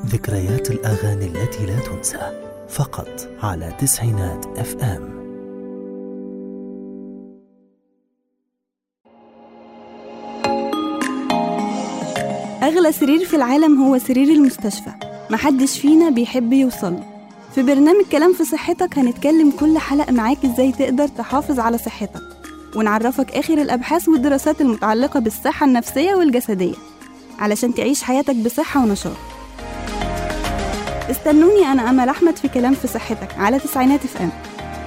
ذكريات الأغاني التي لا تنسى فقط على تسعينات اف ام أغلى سرير في العالم هو سرير المستشفى محدش فينا بيحب يوصل في برنامج كلام في صحتك هنتكلم كل حلقة معاك ازاي تقدر تحافظ على صحتك ونعرفك آخر الأبحاث والدراسات المتعلقة بالصحة النفسية والجسدية علشان تعيش حياتك بصحة ونشاط استنوني أنا أمل أحمد في كلام في صحتك على تسعينات اف ام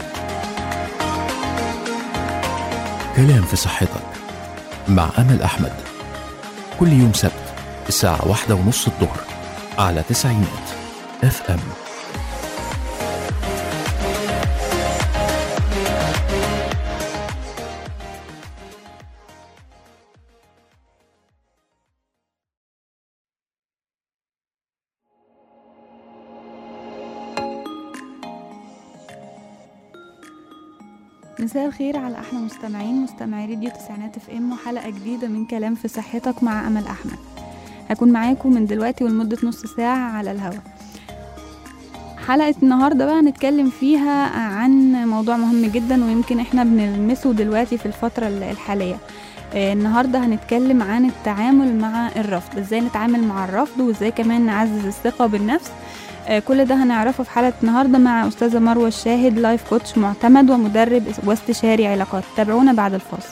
كلام في صحتك مع أمل أحمد كل يوم سبت الساعة واحدة ونص الظهر على تسعينات اف ام مساء الخير على احلى مستمعين مستمعي راديو تسعينات اف ام وحلقه جديده من كلام في صحتك مع امل احمد هكون معاكم من دلوقتي ولمده نص ساعه على الهوا حلقه النهارده بقى هنتكلم فيها عن موضوع مهم جدا ويمكن احنا بنلمسه دلوقتي في الفتره الحاليه آه، النهارده هنتكلم عن التعامل مع الرفض ازاي نتعامل مع الرفض وازاي كمان نعزز الثقه بالنفس آه، كل ده هنعرفه في حلقة النهاردة مع أستاذة مروة الشاهد لايف كوتش معتمد ومدرب واستشاري علاقات تابعونا بعد الفاصل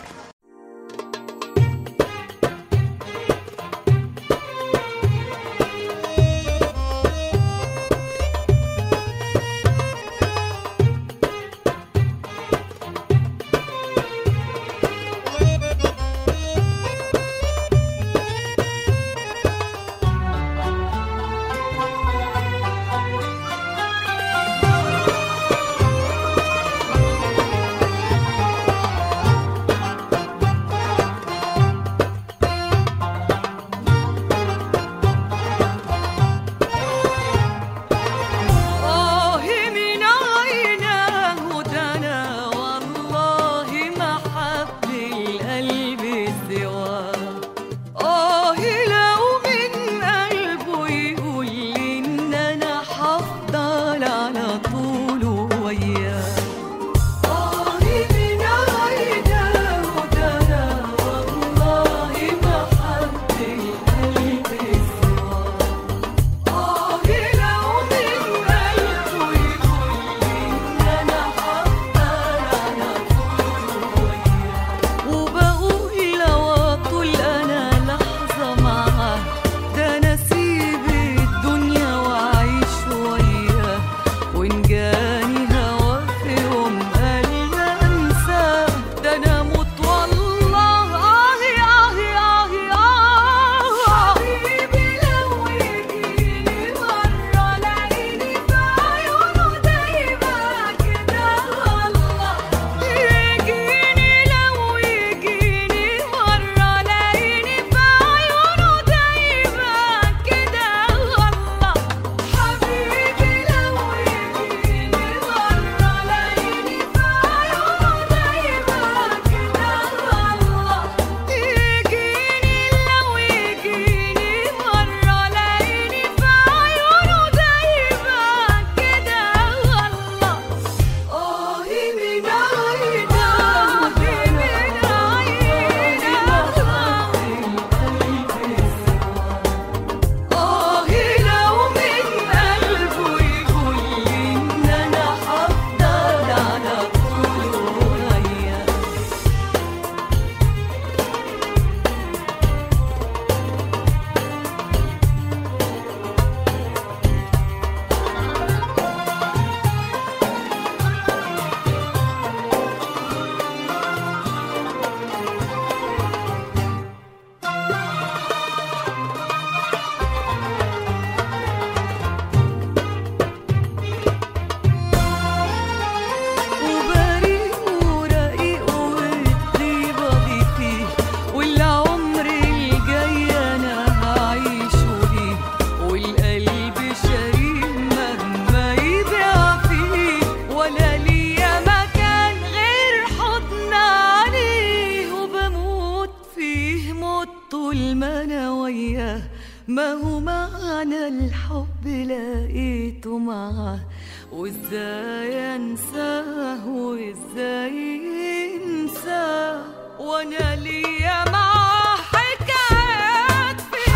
ما هو معنى الحب لقيته معاه وازاي انساه وازاي انساه وانا ليا معاه حكايات في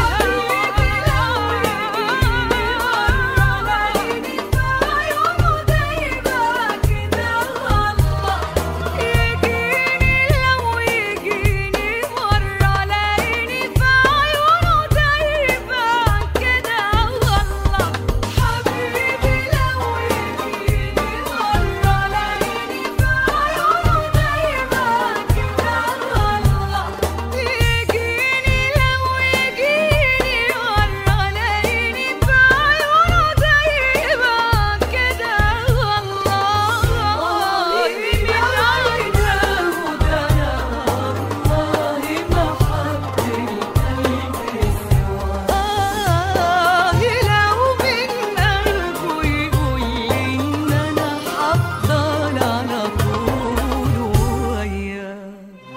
يجيني لو يجيني مرة لاقيني في عيونه دايبة كده والله حبيبي لو يجيني مرة لاقيني في عيونه دايبة كده والله يجيني لو يجيني مرة لاقيني في عيونه دايبة كده والله من عينه ده أنا والله ما حد القلب سواه آه لو من قلبه يقول لي إن أنا هفضل على طول وياه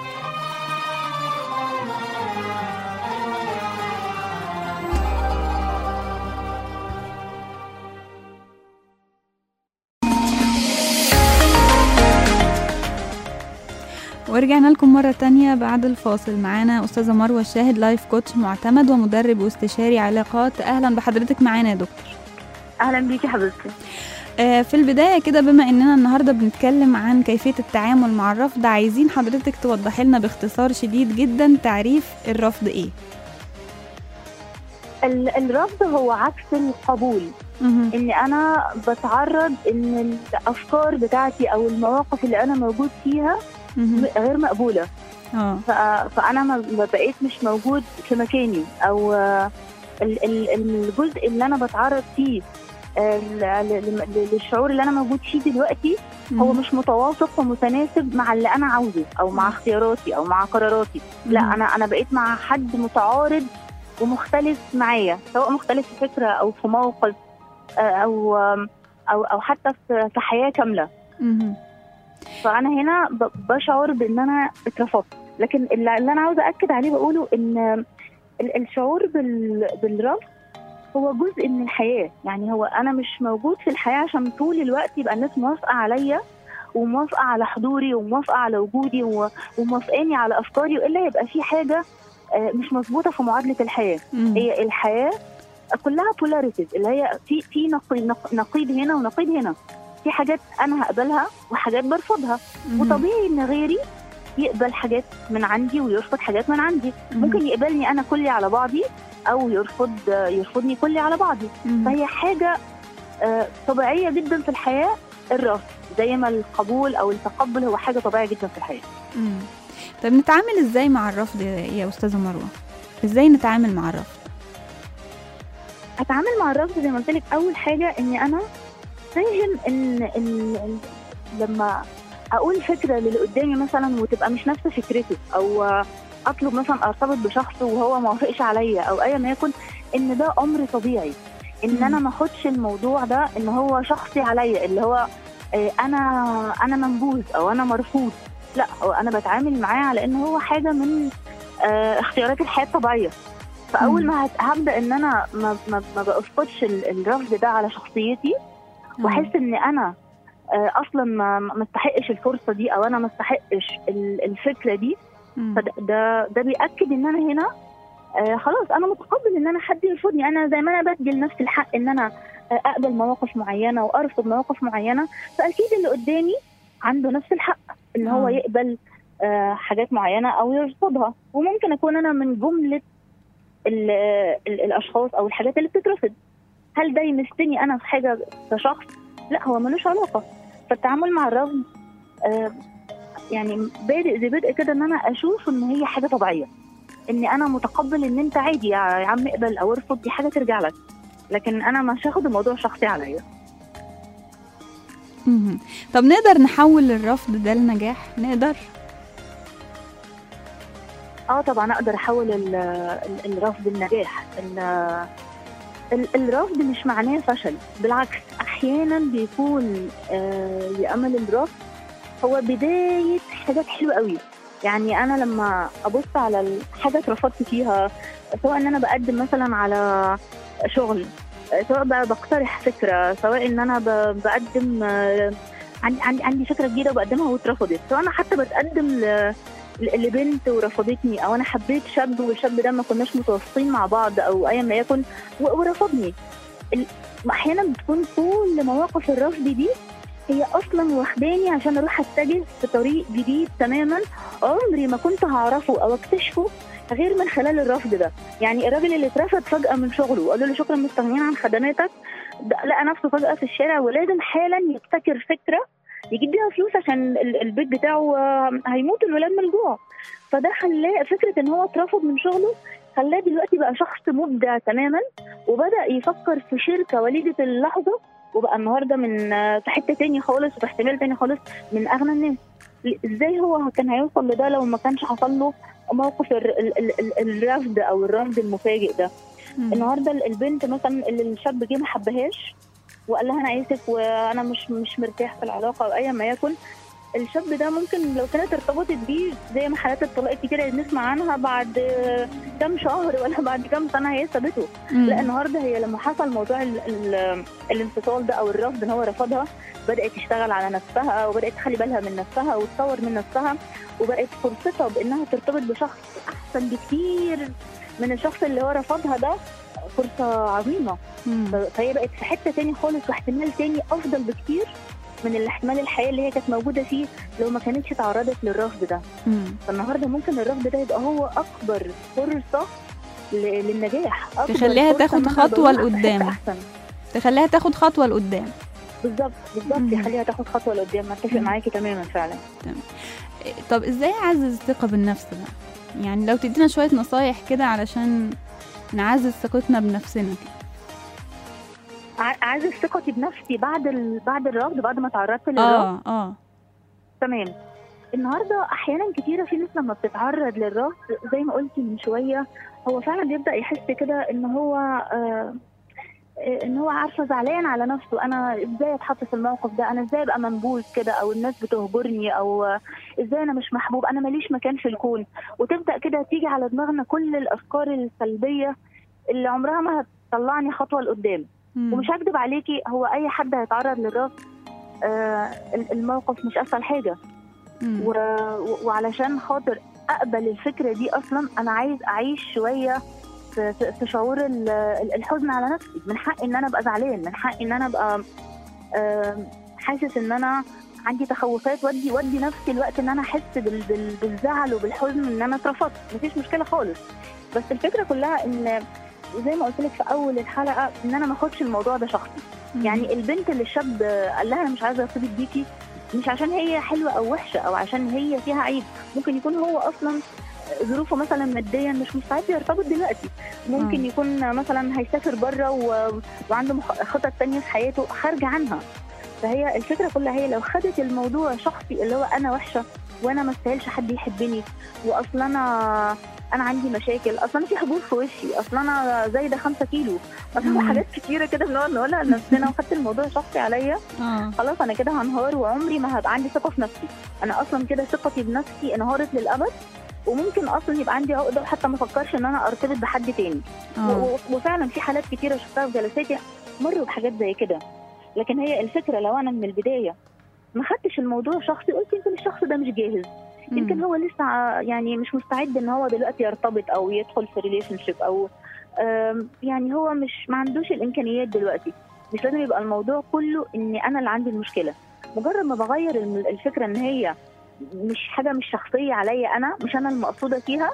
ورجعنا لكم مرة تانية بعد الفاصل معانا أستاذة مروة الشاهد لايف كوتش معتمد ومدرب واستشاري علاقات أهلا بحضرتك معانا يا دكتور اهلا بيكي حبيبتي آه، في البداية كده بما إننا النهاردة بنتكلم عن كيفية التعامل مع الرفض عايزين حضرتك توضحي لنا باختصار شديد جدا تعريف الرفض إيه ال- الرفض هو عكس القبول مهم. ان انا بتعرض ان الافكار بتاعتي او المواقف اللي انا موجود فيها مهم. م- غير مقبوله اه ف- فانا ما ما بقيت مش موجود في مكاني او آه، ال- ال- الجزء اللي انا بتعرض فيه آه، ل- ل- ل- للشعور اللي انا موجود فيه دلوقتي هو مهم. مش متوافق ومتناسب مع اللي انا عاوزه او مع اختياراتي او مع قراراتي لا مهم. انا انا بقيت مع حد متعارض ومختلف معايا سواء مختلف في فكره او في موقف آه، او آم، او او حتى في في حياه كامله مهم. فانا هنا ب- بشعر بان انا اترفضت لكن اللي اللي انا عاوزه اكد عليه بقوله ان ال- الشعور بال- بالرفض هو جزء من الحياه يعني هو انا مش موجود في الحياه عشان طول الوقت يبقى الناس موافقه عليا وموافقه على حضوري وموافقه على وجودي و- وموافقاني على افكاري والا يبقى في حاجه آه، مش مظبوطه في معادله الحياه مهم. هي الحياه كلها بولاريتيز اللي هي في في نقيض نق- نقيض هنا ونقيض هنا في حاجات انا هقبلها وحاجات برفضها مهم. وطبيعي ان غيري يقبل حاجات من عندي ويرفض حاجات من عندي مهم. ممكن يقبلني انا كلي على بعضي او يرفض يرفضني كلي على بعضي مهم. فهي حاجه آه، طبيعيه جدا في الحياه الرفض زي ما القبول او التقبل هو حاجه طبيعيه جدا في الحياه مم. طب نتعامل ازاي مع الرفض يا يا استاذه مروه ازاي نتعامل مع الرفض اتعامل مع الرفض زي ما قلت لك اول حاجه اني انا فاهم ان ان إن لما اقول فكره للي قدامي مثلا وتبقى مش نفس فكرته او اطلب مثلا ارتبط بشخص وهو ما وافقش عليا او ايا ما يكن ان ده امر طبيعي ان مم. انا ما اخدش الموضوع ده ان هو شخصي عليا اللي هو آه، انا انا منبوذ او انا مرفوض لا هو انا بتعامل معاه على ان هو حاجه من آه، اختيارات الحياه الطبيعيه فاول مم. ما هت- هبدا ان انا ما ما, ما باسقطش ال- الرفض ده على شخصيتي واحس ان انا آه، اصلا ما ما استحقش الفرصه دي او انا ما استحقش ال- الفكره دي مم. فده ده, ده بياكد ان انا هنا آه خلاص انا متقبل ان انا حد يرفضني انا زي ما انا بدي لنفسي الحق ان انا آه، اقبل مواقف معينه وارفض مواقف معينه فاكيد اللي قدامي عنده نفس الحق ان هو آه. يقبل آه حاجات معينه او يرفضها وممكن اكون انا من جمله ال ال الاشخاص او الحاجات اللي بتترفض هل ده يمسني انا في حاجه كشخص لا هو ملوش علاقه فالتعامل مع الرفض آه يعني بادئ زي بدء كده ان انا اشوف ان هي حاجه طبيعيه اني انا متقبل ان انت عادي يا يا عم اقبل او ارفض دي حاجه ترجع لك لكن انا مش هاخد الموضوع شخصي عليا مهم. طب نقدر نحول الرفض ده لنجاح نقدر اه طبعا اقدر احول ال- ال- الرفض النجاح ال- ال- الرفض مش معناه فشل بالعكس احيانا بيكون آه يامل الرفض هو بدايه حاجات حلوه قوي يعني انا لما ابص على الحاجه اترفضت فيها سواء ان انا بقدم مثلا على شغل سواء بقى بقترح فكره سواء ان انا ب- بقدم آه، عندي عندي عندي فكره جديده وبقدمها واترفضت سواء انا حتى بتقدم ل- ل- لبنت ورفضتني او انا حبيت شاب والشاب ده ما كناش متواصلين مع بعض او ايا ما يكن و- ورفضني ال- احيانا بتكون كل مواقف الرفض دي هي اصلا واخداني عشان اروح اتجه في طريق جديد تماما عمري ما كنت هعرفه او اكتشفه غير من خلال الرفض ده يعني الراجل اللي اترفض فجاه من شغله قالوا له شكرا مستغنيين عن خدماتك ده لقى نفسه فجاه في الشارع ولازم حالا يبتكر فكره يجيب بيها فلوس عشان ال- البيت بتاعه آه، هيموت الولاد من الجوع فده خلاه فكره ان هو اترفض من شغله خلاه دلوقتي بقى شخص مبدع تماما وبدا يفكر في شركه وليده اللحظه وبقى النهارده من آه، في حته تاني خالص وفي احتمال تاني خالص من اغنى الناس ازاي هو كان هيوصل لده لو ما كانش حصل له موقف ال- ال- ال- ال- الرفض او الرفض المفاجئ ده مم. النهارده البنت مثلا اللي الشاب جه ما حبهاش وقال لها انا اسف وانا مش مش مرتاح في العلاقه او ايا ما يكن الشاب ده ممكن لو كانت ارتبطت بيه زي ما حالات الطلاق الكتيره اللي بنسمع عنها بعد كام شهر ولا بعد كام سنه هي سابته مم. لا النهارده هي لما حصل موضوع ال ال الانفصال ده او الرفض ان هو رفضها بدات تشتغل على نفسها وبدات تخلي بالها من نفسها وتطور من نفسها وبقت فرصتها بانها ترتبط بشخص احسن بكتير من الشخص اللي هو رفضها ده فرصه عظيمه مم. ف- فهي بقت في حته تاني خالص واحتمال تاني افضل بكتير من الاحتمال الحياه اللي هي كانت موجوده فيه لو ما كانتش تعرضت للرفض ده مم. فالنهارده ممكن الرفض ده يبقى هو اكبر فرصه ل- للنجاح أكبر تخليها فرصة تاخد إن أنا خطوة أدور على لقدام. حتة احسن تخليها تاخد خطوه لقدام بالظبط بالظبط مم. يخليها تاخد خطوه لقدام اتفق مم. معاكي تماما فعلا طب ازاي اعزز الثقه بالنفس بقى يعني لو تدينا شويه نصايح كده علشان نعزز ثقتنا بنفسنا كده. ع- عايزه ثقتي بنفسي بعد ال... بعد الرفض بعد ما تعرضت للرفض اه اه تمام النهارده احيانا كتيره في ناس لما بتتعرض للرفض زي ما قلتي من شويه هو فعلا بيبدا يحس كده ان هو آه آه، ان هو عارفه زعلان على نفسه انا ازاي اتحط في الموقف ده انا ازاي ابقى منبوذ كده او الناس بتهجرني او آه، ازاي انا مش محبوب انا ماليش مكان في الكون وتبدا كده تيجي على دماغنا كل الافكار السلبيه اللي عمرها ما هتطلعني خطوه لقدام مم. ومش هكدب عليكي هو اي حد هيتعرض للرفض آه الموقف مش اسهل حاجه مم. و... و- وعلشان خاطر اقبل الفكره دي اصلا انا عايز اعيش شويه في, في, في شعور ال- ال- الحزن على نفسي من حقي ان انا ابقى زعلان من حقي ان انا ابقى آم، حاسس ان انا عندي تخوفات ودي ودي نفسي الوقت ان انا احس بال... بال... بالزعل وبالحزن ان انا اترفضت مفيش مشكله خالص بس الفكره كلها ان زي ما قلت لك في اول الحلقه ان انا ما اخدش الموضوع ده شخصي مم. يعني البنت اللي الشاب قال لها انا مش عايزه ارتبط بيكي مش عشان هي حلوه او وحشه او عشان هي فيها عيب ممكن يكون هو اصلا ظروفه مثلا ماديا مش مستعد يرتبط دلوقتي ممكن آه. يكون مثلا هيسافر بره و... وعنده مخ- خطط تانية في حياته خارجه عنها فهي الفكره كلها هي لو خدت الموضوع شخصي اللي هو انا وحشه وانا ما استاهلش حد يحبني واصل انا انا عندي مشاكل اصل انا في حبوب في وشي اصل انا زايده 5 كيلو اصل مم. أنا حاجات كتيره كده بنقعد نقولها لنفسنا وخدت الموضوع شخصي عليا اه خلاص انا كده هنهار وعمري ما هبقى عندي ثقه في نفسي انا اصلا كده ثقتي بنفسي انهارت للابد وممكن اصلا يبقى عندي عقده وحتى ما افكرش ان انا ارتبط بحد تاني اه و- و- وفعلا في حالات كتيره شفتها في جلساتي مروا بحاجات زي كده لكن هي الفكره لو انا من البدايه ما خدتش الموضوع شخصي قلت يمكن الشخص ده مش جاهز يمكن مم. هو لسه ع- يعني مش مستعد ان هو دلوقتي يرتبط او يدخل في ريليشن شيب او آم، يعني هو مش ما عندوش الامكانيات دلوقتي مش لازم يبقى الموضوع كله اني انا اللي عندي المشكله مجرد ما بغير الم- الفكره ان هي مش حاجه مش شخصيه عليا انا مش انا المقصوده فيها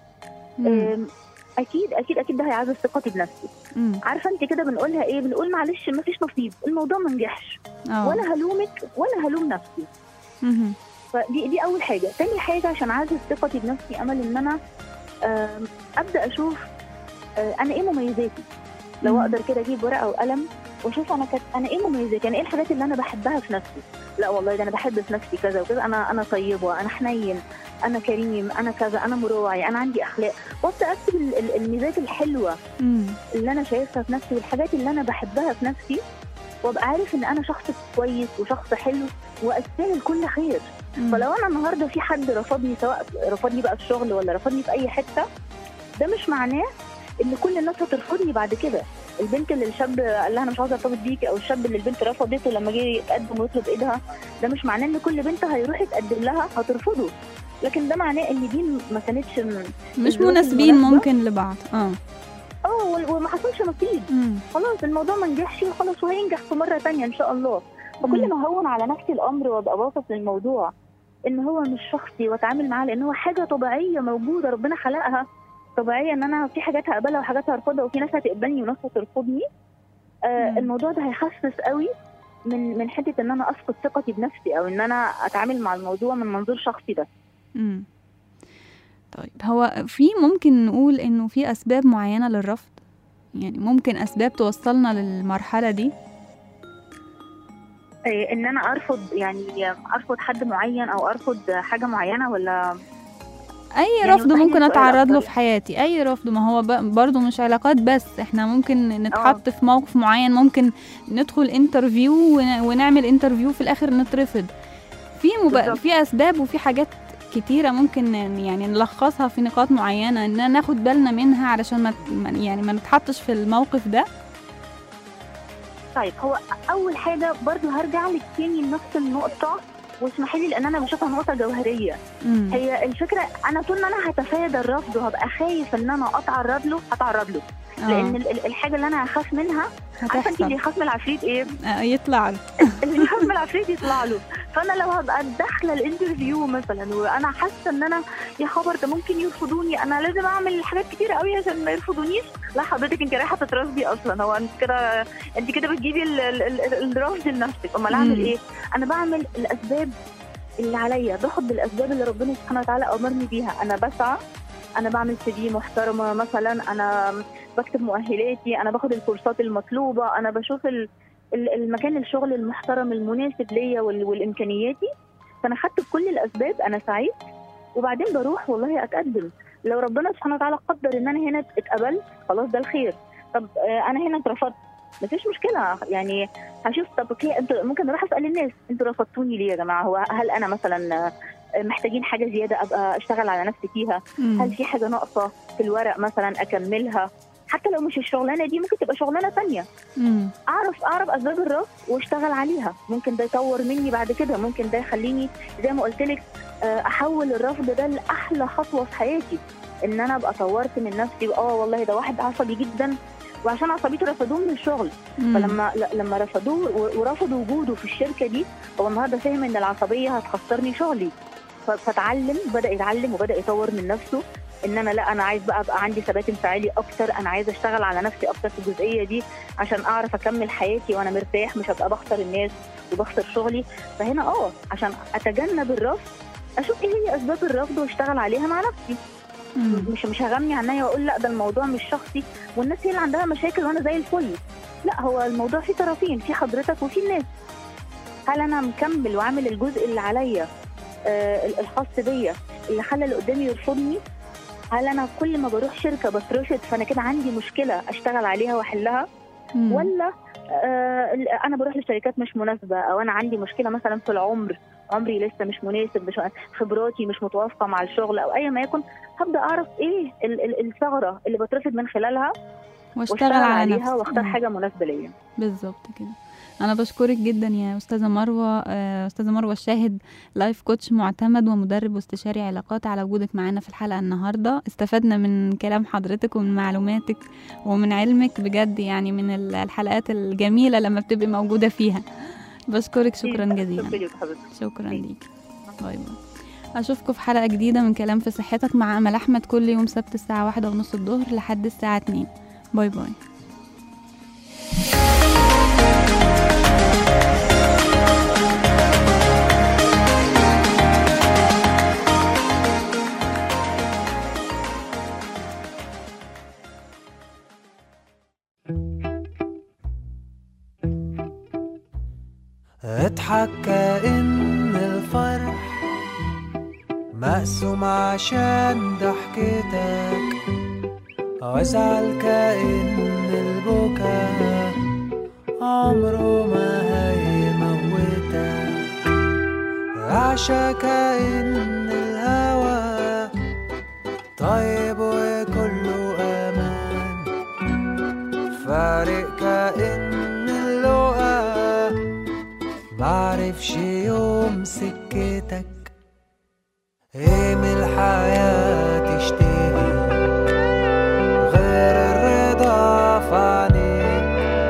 مم. آم، اكيد اكيد اكيد ده هيعزز ثقتي بنفسي مم. عارفه انت كده بنقولها ايه بنقول معلش ما فيش نصيب الموضوع ما نجحش اه ولا هلومك ولا هلوم نفسي مهم. فدي دي اول حاجه تاني حاجه عشان اعزز ثقتي بنفسي امل ان انا آم، ابدا اشوف آه، انا ايه مميزاتي لو مم. اقدر كده اجيب ورقه وقلم واشوف انا كانت انا ايه مميزاتي انا ايه الحاجات اللي انا بحبها في نفسي لا والله ده انا بحب في نفسي كذا وكذا انا انا طيبه انا حنين انا كريم انا كذا انا مراعي انا عندي اخلاق وابدا اكتب ال- ال- الميزات الحلوه مم. اللي انا شايفها في نفسي والحاجات اللي انا بحبها في نفسي وابقى عارف ان انا شخص كويس وشخص حلو واستاهل كل خير مم. فلو انا النهارده في حد رفضني سواء رفضني بقى في الشغل ولا رفضني في اي حته ده مش معناه ان كل الناس هترفضني بعد كده البنت اللي الشاب قال لها انا مش عاوزه ارتبط بيكي او الشاب اللي البنت رفضته لما جه يتقدم ويطلب ايدها ده مش معناه ان كل بنت هيروح يتقدم لها هترفضه لكن ده معناه ان دي ما كانتش م- مش الظروف مناسبين المناسبة. ممكن لبعض اه اه وال- وما حصلش نصيب مم. خلاص الموضوع ما نجحش وخلاص وهينجح في مره تانية ان شاء الله فكل ما هون على نفسي الامر وابقى باصص للموضوع ان هو مش شخصي واتعامل معاه لان هو حاجه طبيعيه موجوده ربنا خلقها طبيعيه ان انا في حاجات هقبلها وحاجات هرفضها وفي ناس هتقبلني وناس هترفضني آه مم. الموضوع ده هيخفف قوي من من حته ان انا افقد ثقتي بنفسي او ان انا اتعامل مع الموضوع من منظور شخصي بس مم. طيب هو في ممكن نقول انه في اسباب معينة للرفض يعني ممكن اسباب توصلنا للمرحلة دي آه ان انا ارفض يعني ارفض حد معين او ارفض حاجه معينه ولا اي يعني رفض وضحي ممكن السؤال اتعرض له أكتر. في حياتي اي رفض ما هو ب- برضو مش علاقات بس احنا ممكن نتحط في موقف معين ممكن ندخل انترفيو ون- ونعمل انترفيو في الاخر نترفض في مب... بالظبط. في اسباب وفي حاجات كتيرة ممكن ن- يعني نلخصها في نقاط معينة ان ناخد بالنا منها علشان ما ت- ما- يعني ما نتحطش في الموقف ده طيب هو اول حاجه برضو هرجع لك تاني لنفس النقطه واسمحي لي لان انا بشوفها نقطه جوهريه مم. هي الفكره انا طول ما انا هتفادى الرفض وهبقى خايف ان انا اتعرض له هتعرض له لان آه. ال- ال- الحاجه اللي انا هخاف منها عارفه انت هتحصل اللي يخاف من العفريت ايه؟ آه، يطلع له اللي يخاف من العفريت يطلع له فانا لو هبقى داخله الانترفيو مثلا وانا حاسه ان انا يا خبر ده ممكن يرفضوني انا لازم اعمل حاجات كتير قوي عشان ما يرفضونيش لا حضرتك انت رايحه تترفضي اصلا هو انت كده انت كده بتجيبي ال- ال- ال- الرفض لنفسك امال اعمل مم. ايه؟ انا بعمل الاسباب اللي عليا باخد بالاسباب اللي ربنا سبحانه وتعالى امرني بيها انا بسعى انا بعمل سي في محترمه مثلا انا بكتب مؤهلاتي انا باخد الكورسات المطلوبه انا بشوف ال- ال- المكان الشغل المحترم المناسب ليا وال- والامكانياتي فانا خدت بكل الاسباب انا سعيت وبعدين بروح والله اتقدم لو ربنا سبحانه وتعالى قدر ان انا هنا اتقبلت خلاص ده الخير طب آه، انا هنا اترفضت مفيش مشكله يعني هشوف طب اوكي انتوا ممكن اروح اسال الناس انتوا رفضتوني ليه يا جماعه هو هل انا مثلا آه، محتاجين حاجه زياده ابقى اشتغل على نفسي فيها مم. هل في حاجه ناقصه في الورق مثلا اكملها حتى لو مش الشغلانه دي ممكن تبقى شغلانه ثانيه مم. اعرف اعرف اسباب الرفض واشتغل عليها ممكن ده يطور مني بعد كده ممكن ده يخليني زي ما قلت لك آه، احول الرفض ده لاحلى خطوه في حياتي ان انا ابقى طورت من نفسي اه والله ده واحد عصبي جدا وعشان عصبيته رفضوه من الشغل مم. فلما ل- لما رفضوه و- ورفضوا وجوده في الشركه دي هو النهارده فاهم ان العصبيه هتخسرني شغلي ف- فاتعلم بدا يتعلم وبدا يطور من نفسه ان انا لا انا عايز بقى ابقى عندي ثبات انفعالي اكتر انا عايز اشتغل على نفسي اكتر في الجزئيه دي عشان اعرف اكمل حياتي وانا مرتاح مش هبقى بخسر الناس وبخسر شغلي فهنا اه عشان اتجنب الرفض اشوف ايه هي اسباب الرفض واشتغل عليها مع نفسي مم. مش مش هغمي عينيا واقول لا ده الموضوع مش شخصي والناس هي اللي عندها مشاكل وانا زي الفل لا هو الموضوع فيه طرفين في حضرتك وفي الناس هل انا مكمل وعامل الجزء اللي عليا آه ال- الخاص بيا اللي خلى اللي قدامي يرفضني هل انا كل ما بروح شركه بترفض فانا كده عندي مشكله اشتغل عليها واحلها مم. ولا آه ال- انا بروح لشركات مش مناسبه او انا عندي مشكله مثلا في العمر عمري لسه مش مناسب مش خبراتي مش متوافقه مع الشغل او اي ما يكن هبدا اعرف ايه ال- ال- الثغره اللي بترفض من خلالها واشتغل على عليها نفسي واختار مم. حاجه مناسبه ليا بالظبط كده انا بشكرك جدا يا استاذه مروه آه، استاذه مروه الشاهد لايف كوتش معتمد ومدرب واستشاري علاقات على وجودك معانا في الحلقه النهارده استفدنا من كلام حضرتك ومن معلوماتك ومن علمك بجد يعني من ال- الحلقات الجميله لما بتبقي موجوده فيها بشكرك شكرا جزيلا شكرا لك حضرتك شكرا ليك باي باي اشوفكم في حلقه جديده من كلام في صحتك مع امل احمد كل يوم سبت الساعه واحدة ونص الظهر لحد الساعه 2 باي باي اضحك كأن الفرح مقسوم عشان ضحكتك وازعل كأن البكا عمره ما هيموتك عشا كأن الهوى طيب وكله أمان كأن اللقا معرفش يوم سكتك ايه من الحياة تشتهي غير الرضا في عينيك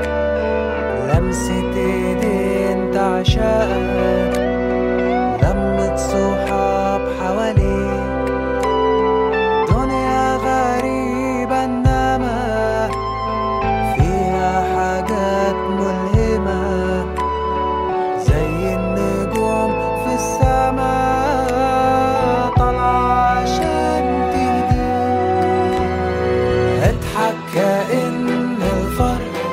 لمسة ايدين تعشقك لمة صحاب حواليك دنيا غريبة انما فيها حاجات ملهمة زي النجوم في السماء طالعة عشان تهديك اضحك كأن الفرح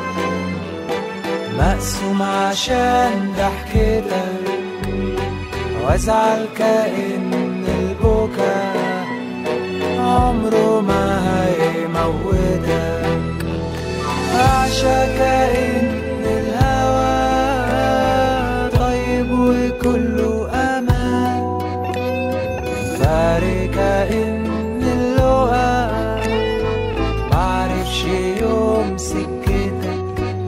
مقسوم عشان ضحكتك وازعل كأن البكا عمره ما هيموتك أعشى كأن الهوى طيب وكله أمان فارق كأن اللقا معرفش يوم سكتك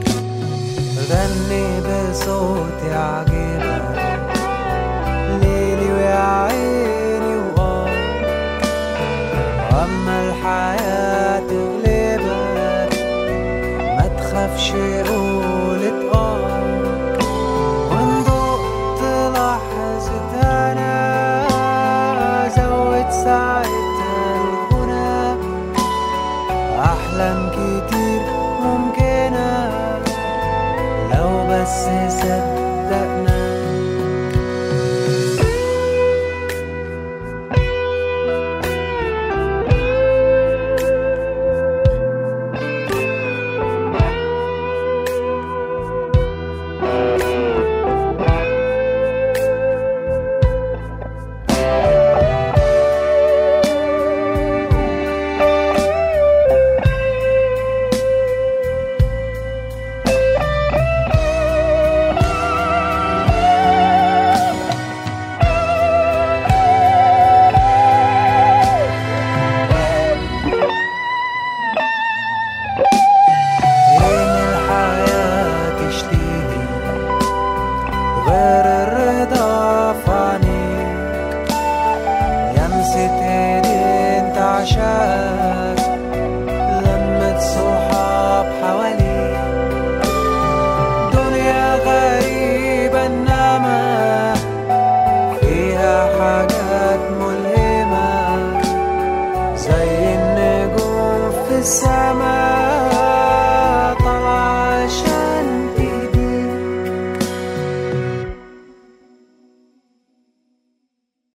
غني بصوت يعجبك ليلي ويا عيني وآه أما الحياة تغلبك ما تخافش قولت آه وإن دقت لحظة أنا زود ساعتها الغنى أحلام كتير ممكنة لو بس صدق